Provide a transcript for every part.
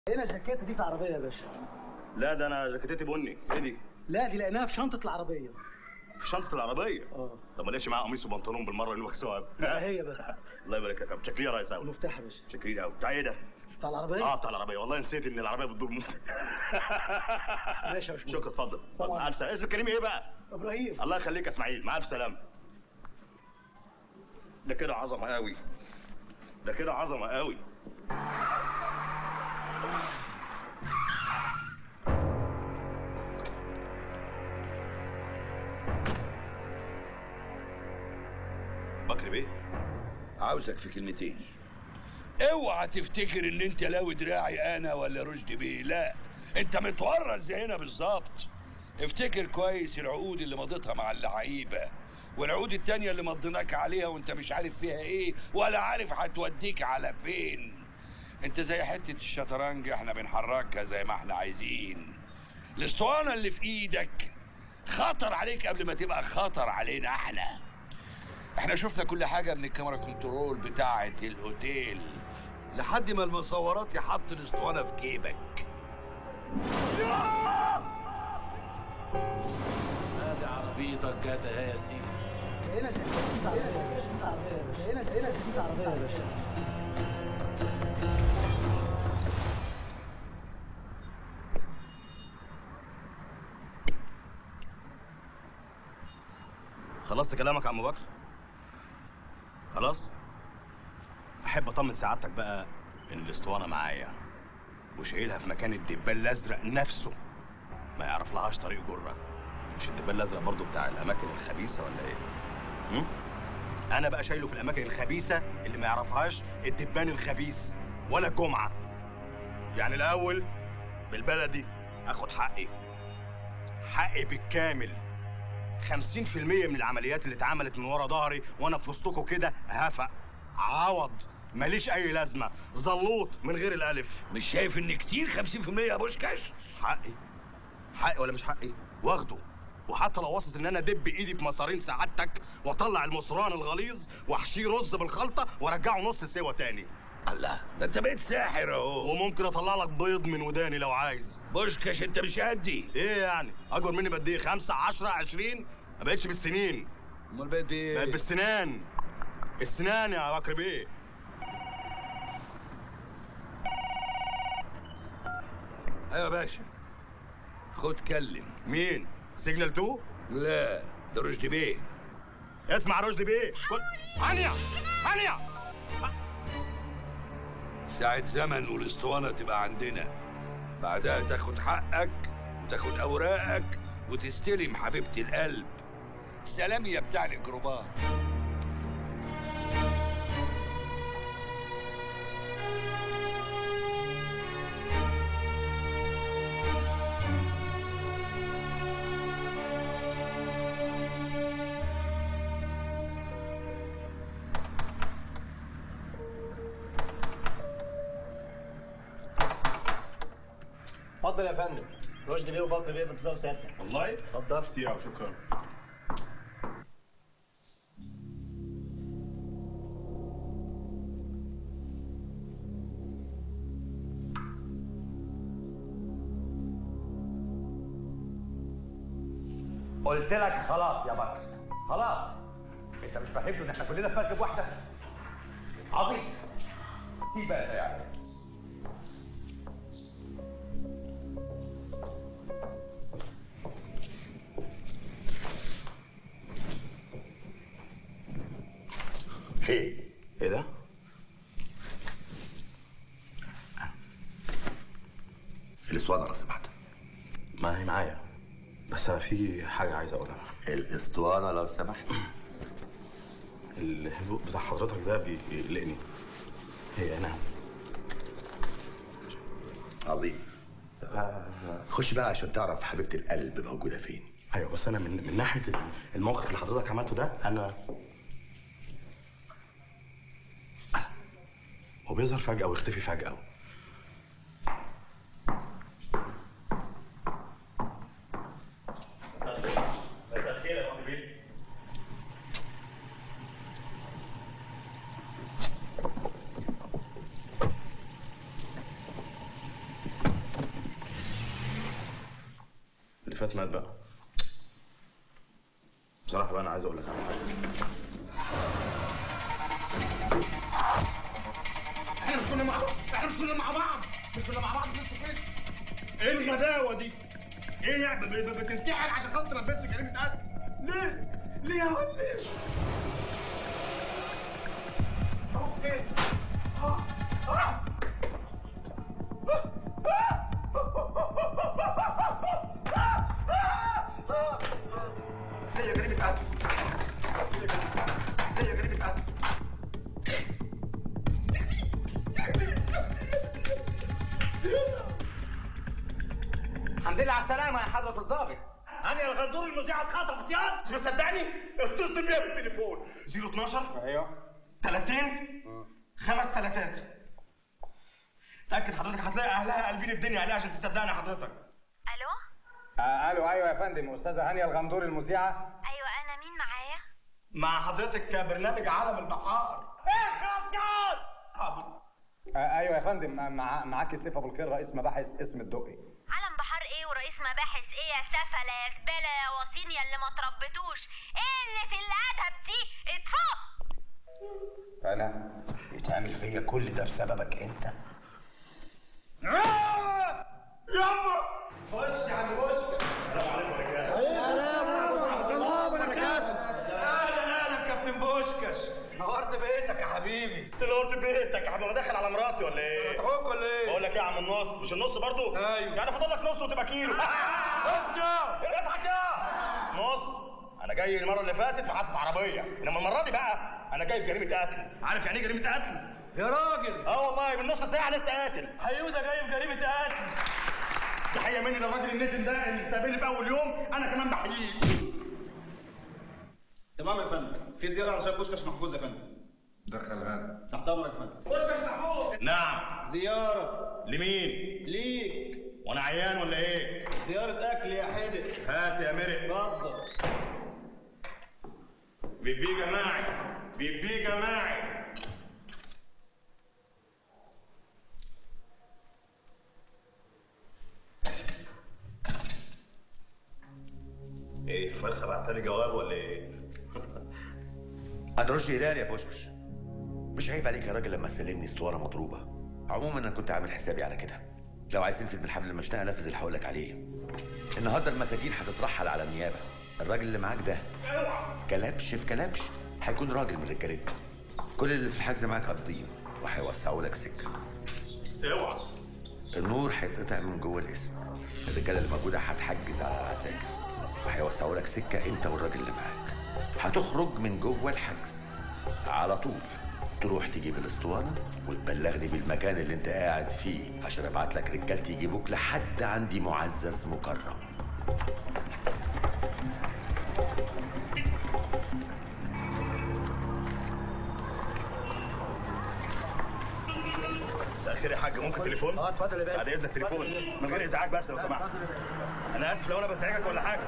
هنا الجاكيته دي في العربيه يا باشا لا ده انا جاكيتتي بني ايه دي لا دي لقيناها في شنطه العربيه في شنطه العربيه اه طب ما ليش معاها قميص وبنطلون بالمره انه مكسوها لا هي بس الله يبارك لك شكلي يا ريس قوي المفتاح يا باشا شكلي قوي بتاع ايه ده بتاع العربيه اه بتاع العربيه والله نسيت ان العربيه بتدور موت ماشي يا باشمهندس. شكرا اتفضل طبعاً. مع الف سلامه اسمك كريم ايه بقى ابراهيم الله يخليك يا اسماعيل مع الف سلامه ده كده عظمه قوي ده كده عظمه قوي بكر بيه عاوزك في كلمتين اوعى تفتكر ان انت لاوي دراعي انا ولا رشدي بيه لا انت متورط زي هنا بالظبط افتكر كويس العقود اللي مضيتها مع اللعيبه والعقود التانية اللي مضيناك عليها وانت مش عارف فيها ايه ولا عارف هتوديك على فين انت زي حتة الشطرنج احنا بنحركها زي ما احنا عايزين الاسطوانة اللي في ايدك خطر عليك قبل ما تبقى خطر علينا احنا احنا شفنا كل حاجة من الكاميرا كنترول بتاعة الأوتيل لحد ما المصورات يحط الاسطوانة في جيبك ادي عربيتك جت اهي يا سيدي هنا الجاكيته دي في العربيه يا باشا هنا هنا دي في العربيه يا باشا خلصت كلامك يا عم بكر خلاص احب اطمن سعادتك بقى ان الاسطوانه معايا وشايلها في مكان الدبان الازرق نفسه ما يعرف لهاش طريق جره مش الدبان الازرق برضو بتاع الاماكن الخبيثه ولا ايه هم؟ انا بقى شايله في الاماكن الخبيثه اللي ما يعرفهاش الدبان الخبيث ولا الجمعه يعني الاول بالبلدي اخد حقي حقي بالكامل 50% من العمليات اللي اتعملت من ورا ظهري وانا في وسطكم كده هفق عوض ماليش اي لازمه زلوط من غير الالف مش شايف ان كتير 50% يا بوشكاش حقي حقي ولا مش حقي واخده وحتى لو وصلت ان انا ادب ايدي في مصارين سعادتك واطلع المصران الغليظ واحشيه رز بالخلطه وارجعه نص سوا تاني الله ده انت بقيت ساحر اهو وممكن اطلع لك بيض من وداني لو عايز بوشكاش انت مش قدي ايه يعني اكبر مني بقد ايه خمسة عشرة عشرين ما بقتش بالسنين امال بقيت بايه بقت بالسنان السنان يا بكر بيه ايوه يا باشا خد كلم مين سيجنال 2 لا ده رشدي بيه اسمع رشدي بيه كل... هانيا هانيا ساعة زمن والاسطوانة تبقى عندنا بعدها تاخد حقك وتاخد أوراقك وتستلم حبيبة القلب سلام يا بتاع الإجروبات اتفضل يا فندم رشدي بيه وبكر بيه في انتظار سيادتك والله اتفضل نفسي يا شكرا قلت لك خلاص يا بكر خلاص انت مش فاهم له ان احنا كلنا في مركب واحده عظيم سيب بقى ده يعني ايه ايه ده الاسطوانه لو سمحت ما هي معايا بس انا في حاجه عايز اقولها الاسطوانه لو سمحت الهدوء بتاع حضرتك ده بيقلقني هي انا عظيم خش بقى عشان تعرف حبيبه القلب موجوده فين ايوه بس انا من, من ناحيه الموقف اللي حضرتك عملته ده انا هو بيظهر فجاه ويختفي فجاه مساء الخير يا ابو بيه فات مات بقى بصراحه بقى انا عايز اقول لك على حاجه احنا مش كنا مع بعض احنا مش كنا مع بعض مش كنا مع بعض فيس تو فيس ايه الغباوه دي؟ ايه يعني ب- ب- بتنتحر عشان خاطر البس جريمه قتل؟ ليه؟ ليه يا ولد ليه؟ اروح فين؟ آه، آه. هي جريمة قتل هي جريمة- هي جريمة قتل الحمد لله على السلامة يا حضرة الظابط انا الغندور المذيعه اتخطفت يا مش مصدقني اتصل بيا بالتليفون 012 ايوه 30 خمس تلاتات تاكد حضرتك هتلاقي اهلها قلبين الدنيا عليها عشان تصدقني حضرتك الو آه الو ايوه يا فندم استاذه هانيه الغندور المذيعه ايوه انا مين معايا مع حضرتك برنامج عالم البحار اخلص يا حاضر آه ايوه يا فندم آه، مع معاكي سيف ابو الخير رئيس مباحث اسم الدقي علم بحر ايه ورئيس مباحث ايه يا سفله يا زباله يا وطين يا اللي ما تربيتوش ايه اللي في الادب دي اتفوق انا يتعمل فيا كل ده بسببك انت يابا خش يا عم خش السلام عليكم يا رجاله اهلا اهلا كابتن بوشكش نورت بيتك يا حبيبي اللي قلت بيتك يا عم انا داخل على مراتي ولا ايه؟ متعوق ولا ايه؟ بقول لك ايه يا عم النص مش النص برضو؟ أيوة. يعني فاضل لك نص وتبقى كيلو اسكت اضحك يا نص انا جاي المره اللي فاتت في حادثه عربيه انما المره دي بقى انا جاي بجريمه قتل عارف يعني ايه جريمه قتل؟ يا راجل اه والله من نص ساعه لسه قاتل حيوده جاي بجريمه قتل تحيه مني للراجل النتن ده اللي استقبلني في اول يوم انا كمان بحييه تمام يا فندم في زياره على شاب بوشكاش محجوز يا فندم دخل هذا تحت امرك يا فندم نعم زياره لمين؟ ليك وانا عيان ولا ايه؟ زياره اكل يا حدق هات يا مرق اتفضل بيبي جماعي بيبي جماعي ايه فرخه بعتلي جواب ولا ايه؟ انا رشدي هلال يا بوشكش مش عيب عليك يا راجل لما تسلمني اسطوانه مضروبه عموما انا كنت عامل حسابي على كده لو عايزين فيلم الحبل المشنقه نفذ اللي هقول لك عليه النهارده المساجين هتترحل على النيابه الراجل اللي معاك ده كلبش في كلبش هيكون راجل من رجالتنا كل اللي في الحجز معاك قابضين وهيوسعوا لك سكه اوعى النور هيتقطع من جوه الاسم الرجاله اللي موجوده هتحجز على العساكر وهيوسعوا لك سكه انت والراجل اللي معاك هتخرج من جوه الحجز على طول تروح تجيب الاسطوانه وتبلغني بالمكان اللي انت قاعد فيه عشان ابعت لك رجالتي يجيبوك لحد عندي معزز مكرم مساء الخير يا حاج ممكن تليفون؟ اه اتفضل يا باشا بعد اذنك تليفون من غير ازعاج بس لو سمحت انا اسف لو انا بزعجك ولا حاجه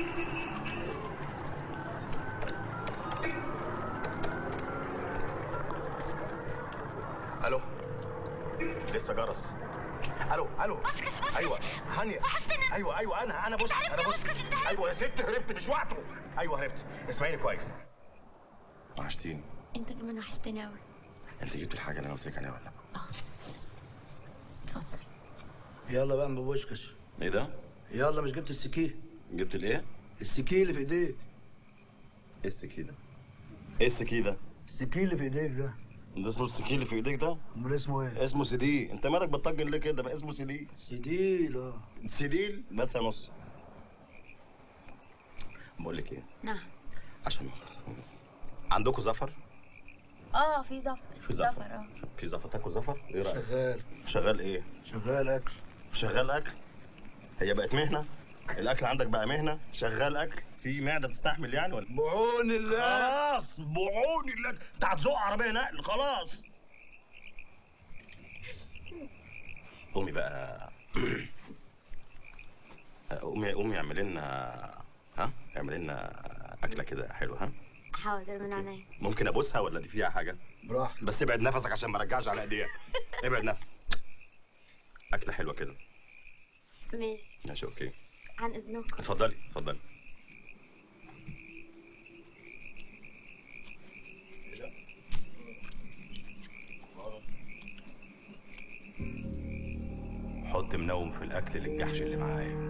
الو لسه جرس الو الو بوشكش بوشكش ايوه هانيا وحشتنا. ايوه ايوه انا انا بص هربت انا يا بص بوشكش، انت هربت. ايوه يا ست هربت مش وقته ايوه هربت اسمعيني كويس وحشتيني انت كمان وحشتني قوي انت جبت الحاجه اللي انا قلت لك عليها ولا لا اتفضل يلا بقى ام بوشكش ايه ده يلا مش جبت السكين جبت الايه السكين اللي في ايديك ايه السكي ده ايه السكي ده السكين اللي في ايديك ده ده اسمه السكي اللي في ايديك ده امال اسمه ايه اسمه سيدي انت مالك بتطجن ليه كده ما اسمه سيدي سيديل اه سيديل بس يا نص بقول لك ايه نعم عشان عندكم زفر اه في زفر في زفر اه في زفر تاكل زفر ايه رايك شغال شغال ايه شغال اكل شغال اكل هي بقت مهنه الاكل عندك بقى مهنه شغال اكل في معده تستحمل يعني ولا بعون الله خلاص بعوني لك انت هتزق عربيه نقل خلاص قومي بقى قومي قومي اعملي لنا ها اعملي لنا اكله كده حلوه ها حاضر من عينيا ممكن ابوسها ولا دي فيها حاجه براحتك بس ابعد نفسك عشان ما ارجعش على ايديها ابعد نفسك اكله حلوه كده ماشي ماشي اوكي عن اذنكم اتفضلي اتفضلي حط منوم في الاكل للجحش اللي معايا